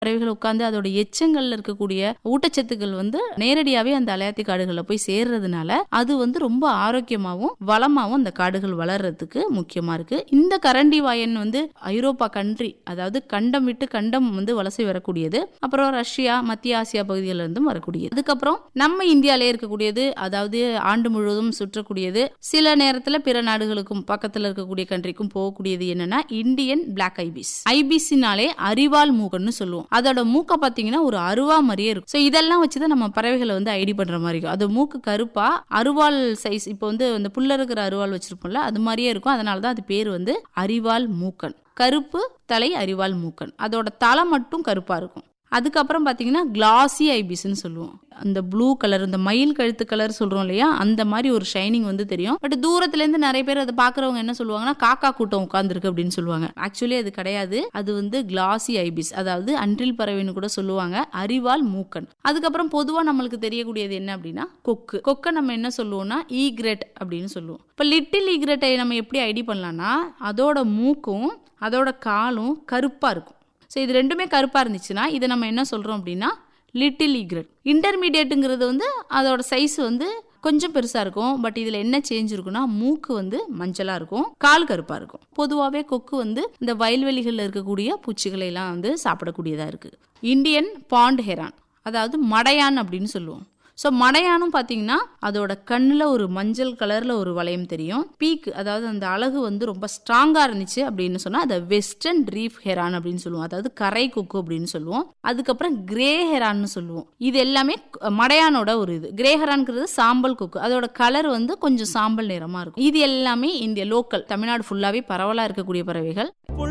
பறவைகள் உட்கார்ந்து அதோட எச்சங்கள்ல இருக்கக்கூடிய ஊட்டச்சத்துக்கள் வந்து நேரடியாவே அந்த அலையாத்தி காடுகள்ல போய் சேர்றதுனால அது வந்து ரொம்ப ஆரோக்கியமாவும் வளமாவும் அந்த காடுகள் வளர்றதுக்கு முக்கியமா இருக்கு இந்த கரண்டி வாயன் வந்து ஐரோப்பா கண்ட்ரி அதாவது கண்டம் விட்டு கண்டம் வந்து வலசை வரக்கூடியது அப்புறம் ரஷ்யா மத்திய ஆசியா பகுதிகளில் இருந்தும் வரக்கூடியது அதுக்கப்புறம் நம்ம இந்தியாலே இருக்கக்கூடியது அதாவது ஆண்டு முழுவதும் சுற்றக்கூடியது சில நேரத்துல பிற நாடுகளுக்கும் பக்கத்துல இருக்கக்கூடிய கண்ட்ரிக்கும் போகக்கூடியது என்னன்னா இந்தியன் பிளாக் ஐபிஸ் ஐபிஸ்னாலே அரிவாள் மூக்கன்னு சொல்லுவோம் அதோட மூக்க பாத்தீங்கன்னா ஒரு அருவா மாதிரியே இருக்கும் ஸோ இதெல்லாம் வச்சுதான் நம்ம பறவைகளை வந்து ஐடி பண்ற மாதிரி இருக்கும் அது மூக்கு கருப்பா அருவாள் சைஸ் இப்போ வந்து அந்த புல்ல இருக்கிற அருவாள் வச்சிருப்போம்ல அது மாதிரியே இருக்கும் அதனால தான் அது பேர் வந்து அரிவாள் மூக்கன் கருப்பு தலை அரிவாள் மூக்கன் அதோட தலை மட்டும் கருப்பா இருக்கும் அதுக்கப்புறம் பார்த்தீங்கன்னா கிளாசி ஐபிஸ்ன்னு சொல்லுவோம் அந்த ப்ளூ கலர் இந்த மயில் கழுத்து கலர் சொல்றோம் இல்லையா அந்த மாதிரி ஒரு ஷைனிங் வந்து தெரியும் பட் தூரத்துல இருந்து நிறைய பேர் அதை பாக்குறவங்க என்ன சொல்லுவாங்கன்னா காக்கா கூட்டம் உட்காந்துருக்கு அப்படின்னு சொல்லுவாங்க ஆக்சுவலி அது கிடையாது அது வந்து கிளாசி ஐபிஸ் அதாவது அன்றில் பறவைன்னு கூட சொல்லுவாங்க அரிவாள் மூக்கன் அதுக்கப்புறம் பொதுவா நம்மளுக்கு தெரியக்கூடியது என்ன அப்படின்னா கொக்கு கொக்கை நம்ம என்ன சொல்லுவோம்னா ஈக்ரெட் அப்படின்னு சொல்லுவோம் இப்போ லிட்டில் ஈக்ரெட்டை நம்ம எப்படி ஐடி பண்ணலாம்னா அதோட மூக்கும் அதோட காலும் கருப்பா இருக்கும் ஸோ இது ரெண்டுமே கருப்பாக இருந்துச்சுன்னா இதை நம்ம என்ன சொல்கிறோம் அப்படின்னா லிட்டில் ஈக்ரெட் இன்டர்மீடியட்டுங்கிறது வந்து அதோட சைஸ் வந்து கொஞ்சம் பெருசாக இருக்கும் பட் இதில் என்ன சேஞ்ச் இருக்குன்னா மூக்கு வந்து மஞ்சளாக இருக்கும் கால் கருப்பாக இருக்கும் பொதுவாகவே கொக்கு வந்து இந்த வயல்வெளிகளில் இருக்கக்கூடிய பூச்சிகளை எல்லாம் வந்து சாப்பிடக்கூடியதாக இருக்குது இந்தியன் பாண்ட் ஹெரான் அதாவது மடையான் அப்படின்னு சொல்லுவோம் ஸோ மடையானும் பார்த்தீங்கன்னா அதோட கண்ணில் ஒரு மஞ்சள் கலரில் ஒரு வளையம் தெரியும் பீக் அதாவது அந்த அழகு வந்து ரொம்ப ஸ்ட்ராங்காக இருந்துச்சு அப்படின்னு சொன்னால் அதை வெஸ்டர்ன் ரீஃப் ஹெரான் அப்படின்னு சொல்லுவோம் அதாவது கரை கொக்கு அப்படின்னு சொல்லுவோம் அதுக்கப்புறம் கிரே ஹெரான்னு சொல்லுவோம் இது எல்லாமே மடையானோட ஒரு இது கிரே ஹெரான்ங்கிறது சாம்பல் கொக்கு அதோட கலர் வந்து கொஞ்சம் சாம்பல் நிறமாக இருக்கும் இது எல்லாமே இந்த லோக்கல் தமிழ்நாடு ஃபுல்லாகவே பரவலாக இருக்கக்கூடிய பறவைகள்